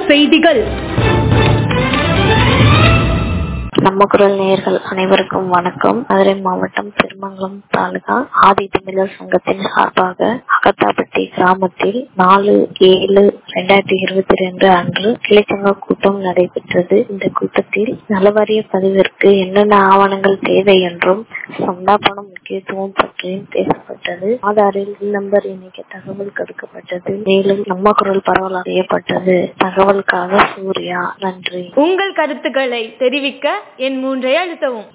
செய்திகள் நம்ம குரல் நேயர்கள் அனைவருக்கும் வணக்கம் மதுரை மாவட்டம் திருமங்கலம் தாலுகா ஆதி தமிழர் சங்கத்தின் சார்பாக அகத்தாப்பட்டி கிராமத்தில் நாலு ஏழு ரெண்டாயிரத்தி இருபத்தி ரெண்டு அன்று கிளைச்சங்க கூட்டம் நடைபெற்றது இந்த கூட்டத்தில் நலவாரிய பதிவிற்கு என்னென்ன ஆவணங்கள் தேவை என்றும் சந்தா பணம் முக்கியத்துவம் பற்றியும் பேசப்பட்டது ஆதாரில் நம்பர் இணைக்க தகவல் கொடுக்கப்பட்டது மேலும் நம்ம குரல் பரவல் செய்யப்பட்டது தகவலுக்காக சூர்யா நன்றி உங்கள் கருத்துக்களை தெரிவிக்க என் மூன்றை அழுத்தவும்